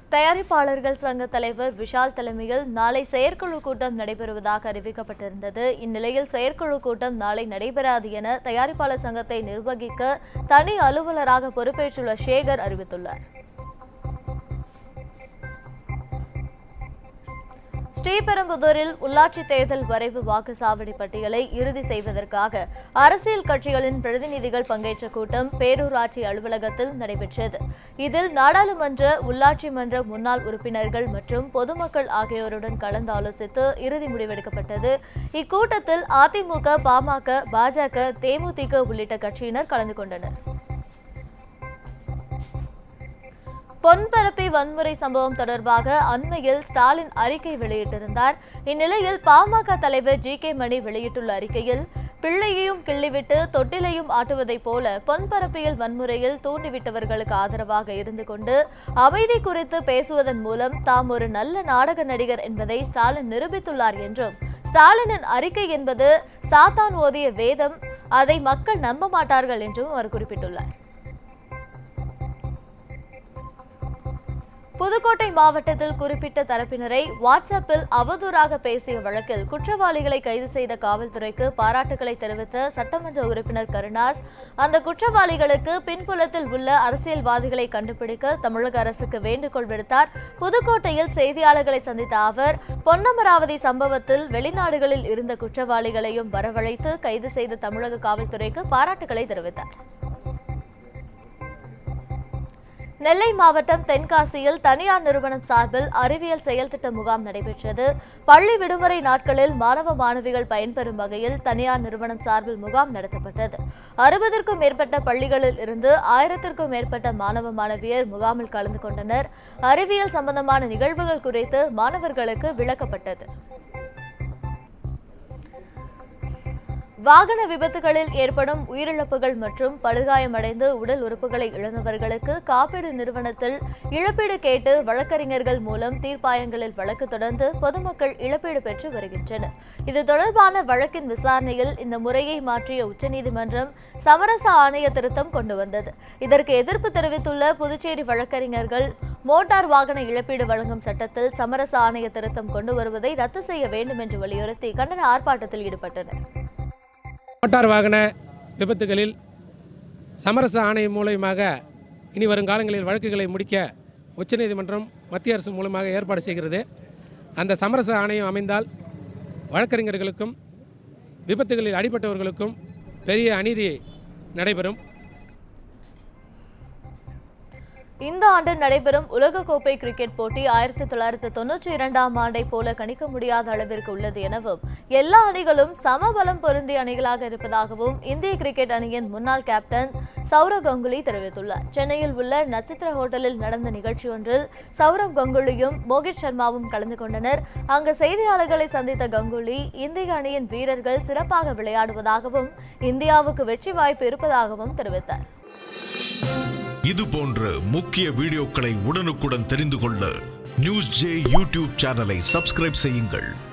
தயாரிப்பாளர்கள் சங்க தலைவர் விஷால் தலைமையில் நாளை செயற்குழு கூட்டம் நடைபெறுவதாக அறிவிக்கப்பட்டிருந்தது இந்நிலையில் செயற்குழு கூட்டம் நாளை நடைபெறாது என தயாரிப்பாளர் சங்கத்தை நிர்வகிக்க தனி அலுவலராக பொறுப்பேற்றுள்ள சேகர் அறிவித்துள்ளார் ஸ்ரீபெரும்புதூரில் உள்ளாட்சி தேர்தல் வரைவு வாக்குச்சாவடி பட்டியலை இறுதி செய்வதற்காக அரசியல் கட்சிகளின் பிரதிநிதிகள் பங்கேற்ற கூட்டம் பேரூராட்சி அலுவலகத்தில் நடைபெற்றது இதில் நாடாளுமன்ற உள்ளாட்சி மன்ற முன்னாள் உறுப்பினர்கள் மற்றும் பொதுமக்கள் ஆகியோருடன் கலந்து ஆலோசித்து இறுதி முடிவெடுக்கப்பட்டது இக்கூட்டத்தில் அதிமுக பாமக பாஜக தேமுதிக உள்ளிட்ட கட்சியினர் கலந்து கொண்டனர் பொன்பரப்பி வன்முறை சம்பவம் தொடர்பாக அண்மையில் ஸ்டாலின் அறிக்கை வெளியிட்டிருந்தார் இந்நிலையில் பாமக தலைவர் ஜி கே மணி வெளியிட்டுள்ள அறிக்கையில் பிள்ளையையும் கிள்ளிவிட்டு தொட்டிலையும் ஆட்டுவதைப் போல பொன்பரப்பியல் வன்முறையில் தூண்டிவிட்டவர்களுக்கு ஆதரவாக இருந்து கொண்டு அமைதி குறித்து பேசுவதன் மூலம் தாம் ஒரு நல்ல நாடக நடிகர் என்பதை ஸ்டாலின் நிரூபித்துள்ளார் என்றும் ஸ்டாலினின் அறிக்கை என்பது சாத்தான் ஓதிய வேதம் அதை மக்கள் நம்ப மாட்டார்கள் என்றும் அவர் குறிப்பிட்டுள்ளார் புதுக்கோட்டை மாவட்டத்தில் குறிப்பிட்ட தரப்பினரை வாட்ஸ்அப்பில் அவதூறாக பேசிய வழக்கில் குற்றவாளிகளை கைது செய்த காவல்துறைக்கு பாராட்டுகளை தெரிவித்த சட்டமன்ற உறுப்பினர் கருணாஸ் அந்த குற்றவாளிகளுக்கு பின்புலத்தில் உள்ள அரசியல்வாதிகளை கண்டுபிடிக்க தமிழக அரசுக்கு வேண்டுகோள் விடுத்தார் புதுக்கோட்டையில் செய்தியாளர்களை சந்தித்த அவர் பொன்னமராவதி சம்பவத்தில் வெளிநாடுகளில் இருந்த குற்றவாளிகளையும் வரவழைத்து கைது செய்த தமிழக காவல்துறைக்கு பாராட்டுகளை தெரிவித்தார் நெல்லை மாவட்டம் தென்காசியில் தனியார் நிறுவனம் சார்பில் அறிவியல் செயல் திட்ட முகாம் நடைபெற்றது பள்ளி விடுமுறை நாட்களில் மாணவ மாணவிகள் பயன்பெறும் வகையில் தனியார் நிறுவனம் சார்பில் முகாம் நடத்தப்பட்டது அறுபதற்கும் மேற்பட்ட பள்ளிகளில் இருந்து ஆயிரத்திற்கும் மேற்பட்ட மாணவ மாணவியர் முகாமில் கலந்து கொண்டனர் அறிவியல் சம்பந்தமான நிகழ்வுகள் குறித்து மாணவர்களுக்கு விளக்கப்பட்டது வாகன விபத்துகளில் ஏற்படும் உயிரிழப்புகள் மற்றும் படுகாயமடைந்து உடல் உறுப்புகளை இழந்தவர்களுக்கு காப்பீடு நிறுவனத்தில் இழப்பீடு கேட்டு வழக்கறிஞர்கள் மூலம் தீர்ப்பாயங்களில் வழக்கு தொடர்ந்து பொதுமக்கள் இழப்பீடு பெற்று வருகின்றனர் இது தொடர்பான வழக்கின் விசாரணையில் இந்த முறையை மாற்றிய உச்சநீதிமன்றம் சமரச ஆணைய திருத்தம் கொண்டு வந்தது இதற்கு எதிர்ப்பு தெரிவித்துள்ள புதுச்சேரி வழக்கறிஞர்கள் மோட்டார் வாகன இழப்பீடு வழங்கும் சட்டத்தில் சமரச ஆணைய திருத்தம் கொண்டு வருவதை ரத்து செய்ய வேண்டும் என்று வலியுறுத்தி கண்டன ஆர்ப்பாட்டத்தில் ஈடுபட்டனர் மோட்டார் வாகன விபத்துகளில் சமரச ஆணையம் மூலயமாக இனி வரும் காலங்களில் வழக்குகளை முடிக்க உச்சநீதிமன்றம் மத்திய அரசு மூலமாக ஏற்பாடு செய்கிறது அந்த சமரச ஆணையம் அமைந்தால் வழக்கறிஞர்களுக்கும் விபத்துகளில் அடிபட்டவர்களுக்கும் பெரிய அநீதி நடைபெறும் இந்த ஆண்டு நடைபெறும் உலகக்கோப்பை கிரிக்கெட் போட்டி ஆயிரத்தி தொள்ளாயிரத்தி தொன்னூற்றி இரண்டாம் ஆண்டை போல கணிக்க முடியாத அளவிற்கு உள்ளது எனவும் எல்லா அணிகளும் சமபலம் பொருந்திய அணிகளாக இருப்பதாகவும் இந்திய கிரிக்கெட் அணியின் முன்னாள் கேப்டன் சௌரவ் கங்குலி தெரிவித்துள்ளார் சென்னையில் உள்ள நட்சத்திர ஹோட்டலில் நடந்த நிகழ்ச்சி ஒன்றில் சௌரவ் கங்குலியும் மோகித் சர்மாவும் கலந்து கொண்டனர் அங்கு செய்தியாளர்களை சந்தித்த கங்குலி இந்திய அணியின் வீரர்கள் சிறப்பாக விளையாடுவதாகவும் இந்தியாவுக்கு வெற்றி வாய்ப்பு இருப்பதாகவும் தெரிவித்தார் இது போன்ற முக்கிய வீடியோக்களை உடனுக்குடன் தெரிந்து கொள்ள நியூஸ் ஜே யூடியூப் சேனலை சப்ஸ்கிரைப் செய்யுங்கள்